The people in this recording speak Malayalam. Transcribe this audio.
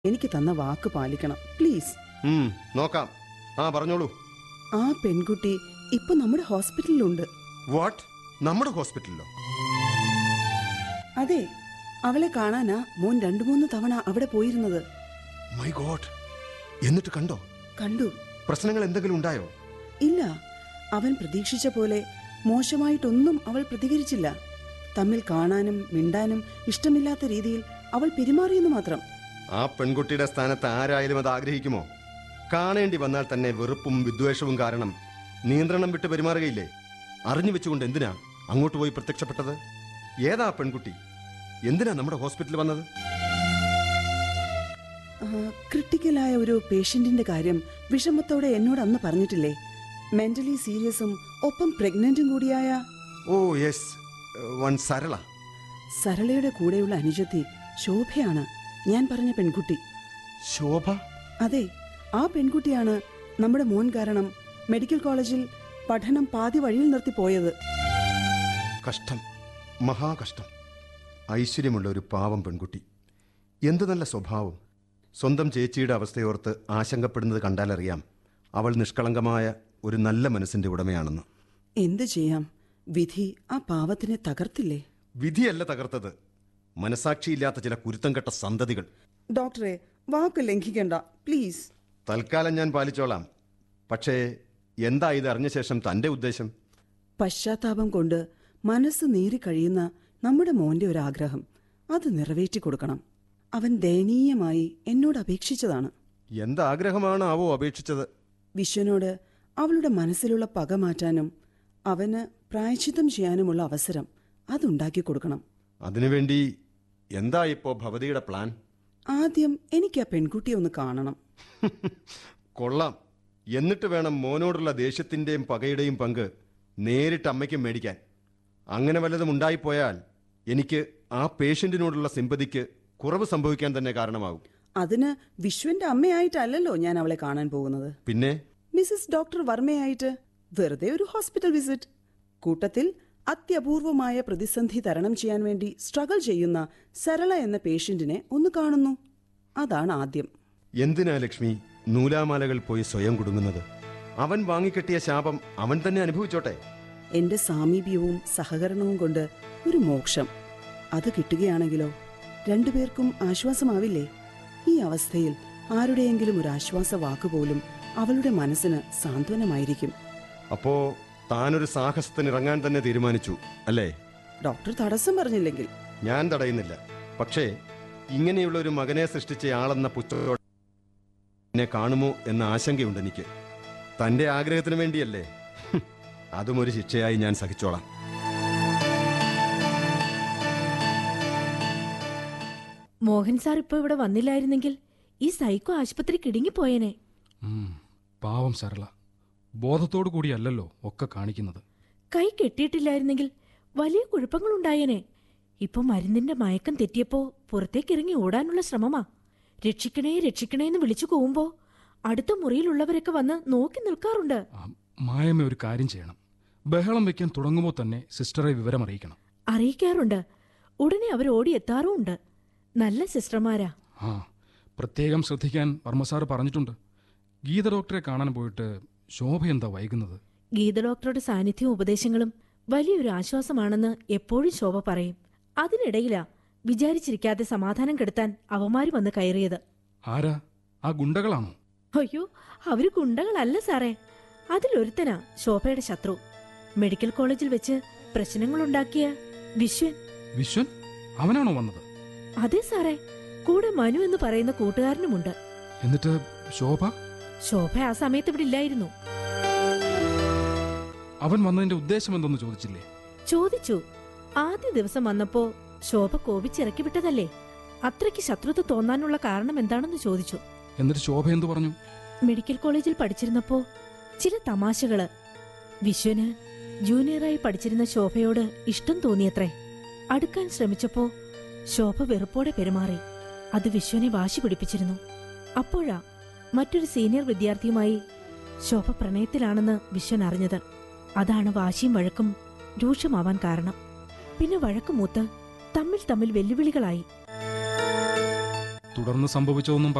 എനിക്ക് തന്ന വാക്ക് പാലിക്കണം പ്ലീസ് ഉം, നോക്കാം ആ പറഞ്ഞോളൂ ആ പെൺകുട്ടി ഇപ്പൊ നമ്മുടെ ഹോസ്പിറ്റലിലുണ്ട് വാട്ട് നമ്മുടെ ഹോസ്പിറ്റലിലോ അതെ അവളെ കാണാനാ മോൻ രണ്ടു മൂന്ന് തവണ അവിടെ പോയിരുന്നത് മൈ ഗോഡ് എന്നിട്ട് കണ്ടോ കണ്ടു പ്രശ്നങ്ങൾ എന്തെങ്കിലും ഉണ്ടായോ ഇല്ല അവൻ പ്രതീക്ഷിച്ച പോലെ മോശമായിട്ടൊന്നും അവൾ പ്രതികരിച്ചില്ല തമ്മിൽ കാണാനും മിണ്ടാനും ഇഷ്ടമില്ലാത്ത രീതിയിൽ അവൾ പെരുമാറിയെന്ന് മാത്രം ആ പെൺകുട്ടിയുടെ സ്ഥാനത്ത് ആരായാലും അത് ആഗ്രഹിക്കുമോ കാണേണ്ടി വന്നാൽ തന്നെ വെറുപ്പും വിദ്വേഷവും കാരണം നിയന്ത്രണം വിട്ട് പെരുമാറുകയില്ലേ അറിഞ്ഞു വെച്ചുകൊണ്ട് എന്തിനാ അങ്ങോട്ട് പോയി പ്രത്യക്ഷപ്പെട്ടത് ഏതാ ആ പെൺകുട്ടി എന്തിനാ നമ്മുടെ ഹോസ്പിറ്റലിൽ വന്നത് ആ, ക്രിട്ടിക്കലായ ഒരു പേഷ്യന്റിന്റെ കാര്യം വിഷമത്തോടെ എന്നോട് അന്ന് പറഞ്ഞിട്ടില്ലേ മെന്റലി സീരിയസും ഒപ്പം പ്രഗ്നന്റും കൂടിയായ ഓ യെസ് വൺ സരള സരളയുടെ കൂടെയുള്ള അനുജത്തി ശോഭയാണ് ഞാൻ പറഞ്ഞ പെൺകുട്ടി ശോഭ അതെ ആ പെൺകുട്ടിയാണ് നമ്മുടെ മോൻ കാരണം മെഡിക്കൽ കോളേജിൽ പഠനം പാതി വഴിയിൽ നിർത്തി പോയത് കഷ്ടം മഹാകഷ്ടം ഐശ്വര്യമുള്ള ഒരു പാവം പെൺകുട്ടി എന്തു നല്ല സ്വഭാവം സ്വന്തം ചേച്ചിയുടെ അവസ്ഥയോർത്ത് ആശങ്കപ്പെടുന്നത് കണ്ടാലറിയാം അവൾ നിഷ്കളങ്കമായ ഒരു നല്ല മനസ്സിന്റെ ഉടമയാണെന്ന് എന്തു ചെയ്യാം വിധി ആ പാവത്തിനെ തകർത്തില്ലേ വിധിയല്ല തകർത്തത് മനസാക്ഷിയില്ലാത്ത ചില കുരുത്തം കെട്ട സന്തതികൾ ഡോക്ടറെ വാക്ക് ലംഘിക്കണ്ട പ്ലീസ് തൽക്കാലം ഞാൻ പാലിച്ചോളാം പക്ഷേ എന്താ ഇത് അറിഞ്ഞ ശേഷം തന്റെ ഉദ്ദേശം പശ്ചാത്താപം കൊണ്ട് മനസ്സ് നീറി കഴിയുന്ന നമ്മുടെ മോന്റെ ഒരു ആഗ്രഹം അത് നിറവേറ്റി കൊടുക്കണം അവൻ ദയനീയമായി എന്നോട് അപേക്ഷിച്ചതാണ് എന്താഗ്രഹമാണ് ആവോ അപേക്ഷിച്ചത് വിശ്വനോട് അവളുടെ മനസ്സിലുള്ള പക മാറ്റാനും അവന് പ്രായച്ചിത്തം ചെയ്യാനുമുള്ള അവസരം അതുണ്ടാക്കി കൊടുക്കണം അതിനുവേണ്ടി എന്താ ഇപ്പോ ഭവതിയുടെ പ്ലാൻ ആദ്യം എനിക്ക് ആ പെൺകുട്ടിയെ ഒന്ന് കാണണം കൊള്ളാം എന്നിട്ട് വേണം മോനോടുള്ള ദേഷ്യത്തിന്റെയും പകയുടെയും പങ്ക് നേരിട്ട് അമ്മയ്ക്കും മേടിക്കാൻ അങ്ങനെ വല്ലതും ഉണ്ടായിപ്പോയാൽ എനിക്ക് ആ പേഷ്യന്റിനോടുള്ള സിമ്പതിക്ക് കുറവ് സംഭവിക്കാൻ തന്നെ കാരണമാകും അതിന് വിശ്വന്റെ അമ്മയായിട്ടല്ലല്ലോ ഞാൻ അവളെ കാണാൻ പോകുന്നത് പിന്നെ മിസസ് ഡോക്ടർ വർമ്മയായിട്ട് വെറുതെ ഒരു ഹോസ്പിറ്റൽ വിസിറ്റ് കൂട്ടത്തിൽ അത്യപൂർവമായ പ്രതിസന്ധി തരണം ചെയ്യാൻ വേണ്ടി സ്ട്രഗിൾ ചെയ്യുന്ന സരള എന്ന പേഷ്യന്റിനെ ഒന്ന് കാണുന്നു അതാണ് ആദ്യം എന്തിനാ ലക്ഷ്മി നൂലാമാലകൾ പോയി സ്വയം കുടുങ്ങുന്നത് അവൻ വാങ്ങിക്കെട്ടിയ ശാപം അവൻ തന്നെ അനുഭവിച്ചോട്ടെ എന്റെ സാമീപ്യവും സഹകരണവും കൊണ്ട് ഒരു മോക്ഷം അത് കിട്ടുകയാണെങ്കിലോ രണ്ടുപേർക്കും ആശ്വാസമാവില്ലേ ഈ അവസ്ഥയിൽ ആരുടെയെങ്കിലും ഒരു ആശ്വാസ വാക്കുപോലും അവളുടെ മനസ്സിന് സാന്ത്വനമായിരിക്കും അപ്പോ താനൊരു സാഹസത്തിന് ഇറങ്ങാൻ തന്നെ തീരുമാനിച്ചു അല്ലേ ഡോക്ടർ തടസ്സം പറഞ്ഞില്ലെങ്കിൽ ഞാൻ തടയുന്നില്ല പക്ഷേ ഇങ്ങനെയുള്ള ഒരു മകനെ സൃഷ്ടിച്ച ആളെന്ന പുത്രത്തോടെ എന്നെ കാണുമോ എന്ന ആശങ്കയുണ്ട് എനിക്ക് തന്റെ ആഗ്രഹത്തിന് വേണ്ടിയല്ലേ ഹും, അതും ഒരു ശിക്ഷയായി ഞാൻ സഹിച്ചോളാം മോഹൻ സാർ ഇപ്പൊ ഇവിടെ വന്നില്ലായിരുന്നെങ്കിൽ ഈ സൈക്കോ ആശുപത്രി കിടുങ്ങിപ്പോയേനെ ഉം, പാവം സരള ബോധത്തോടു കൂടിയല്ലല്ലോ ഒക്കെ കാണിക്കുന്നത് കൈ കെട്ടിയിട്ടില്ലായിരുന്നെങ്കിൽ വലിയ കുഴപ്പങ്ങളുണ്ടായേനെ ഇപ്പൊ മരുന്നിന്റെ മയക്കം തെറ്റിയപ്പോ പുറത്തേക്കിറങ്ങി ഓടാനുള്ള ശ്രമമാ രക്ഷിക്കണേ രക്ഷിക്കണേ എന്ന് വിളിച്ചു കൂവുമ്പോ അടുത്ത മുറിയിലുള്ളവരൊക്കെ വന്ന് നോക്കി നിൽക്കാറുണ്ട് ആ, മായമ്മ ഒരു കാര്യം ചെയ്യണം ബഹളം വെക്കാൻ തുടങ്ങുമ്പോൾ തന്നെ സിസ്റ്ററെ വിവരമറിയിക്കണം അറിയിക്കാറുണ്ട് ഉടനെ അവർ ഓടിയെത്താറുമുണ്ട് നല്ല സിസ്റ്റർമാരാ ആ പ്രത്യേകം ശ്രദ്ധിക്കാൻ വർമ്മസാറ് പറഞ്ഞിട്ടുണ്ട് ഗീത ഡോക്ടറെ കാണാൻ പോയിട്ട് ശോഭ എന്താ വൈകുന്നത് ഗീത ഡോക്ടറുടെ സാന്നിധ്യവും ഉപദേശങ്ങളും വലിയൊരു ആശ്വാസമാണെന്ന് എപ്പോഴും ശോഭ പറയും അതിനിടയിലാ വിചാരിച്ചിരിക്കാതെ സമാധാനം കെടുത്താൻ അവന്മാര് വന്ന് കയറിയത് ആരാ ആ ഗുണ്ടകളാണോ അയ്യോ അവര് ഗുണ്ടകളല്ല സാറേ അതിലൊരുത്തനാ ശോഭയുടെ ശത്രു മെഡിക്കൽ കോളേജിൽ വെച്ച് പ്രശ്നങ്ങളുണ്ടാക്കിയ വിശ്വൻ വിശ്വൻ അവനാണോ വന്നത് അതെ സാറേ കൂടെ മനു എന്ന് പറയുന്ന കൂട്ടുകാരനുമുണ്ട് എന്നിട്ട് ശോഭ ശോഭ ആ സമയത്ത് ഇവിടെ ഇല്ലായിരുന്നു അവൻ വന്നതിന്റെ ഉദ്ദേശം എന്തെന്ന് ചോദിച്ചില്ലേ ചോദിച്ചു ആദ്യ ദിവസം വന്നപ്പോ ശോഭ കോപിച്ചിറക്കി വിട്ടതല്ലേ അത്രയ്ക്ക് ശത്രുത തോന്നാനുള്ള കാരണം എന്താണെന്ന് ചോദിച്ചു എന്നിട്ട് ശോഭ എന്തു പറഞ്ഞു മെഡിക്കൽ കോളേജിൽ പഠിച്ചിരുന്നപ്പോ ചില തമാശകള് വിശ്വന് ജൂനിയറായി പഠിച്ചിരുന്ന ശോഭയോട് ഇഷ്ടം തോന്നിയത്രേ അടുക്കാൻ ശ്രമിച്ചപ്പോ ശോഭ വെറുപ്പോടെ പെരുമാറി അത് വിശ്വനെ വാശി പിടിപ്പിച്ചിരുന്നു അപ്പോഴാ മറ്റൊരു സീനിയർ വിദ്യാർത്ഥിയുമായി ശോഭ പ്രണയത്തിലാണെന്ന് വിശ്വൻ അറിഞ്ഞത് അതാണ് വാശിയും വഴക്കും രൂക്ഷമാവാൻ കാരണം പിന്നെ വഴക്കുമൂത്ത് തമ്മിൽ തമ്മിൽ വെല്ലുവിളികളായി തുടർന്ന് സംഭവിച്ചതൊന്നും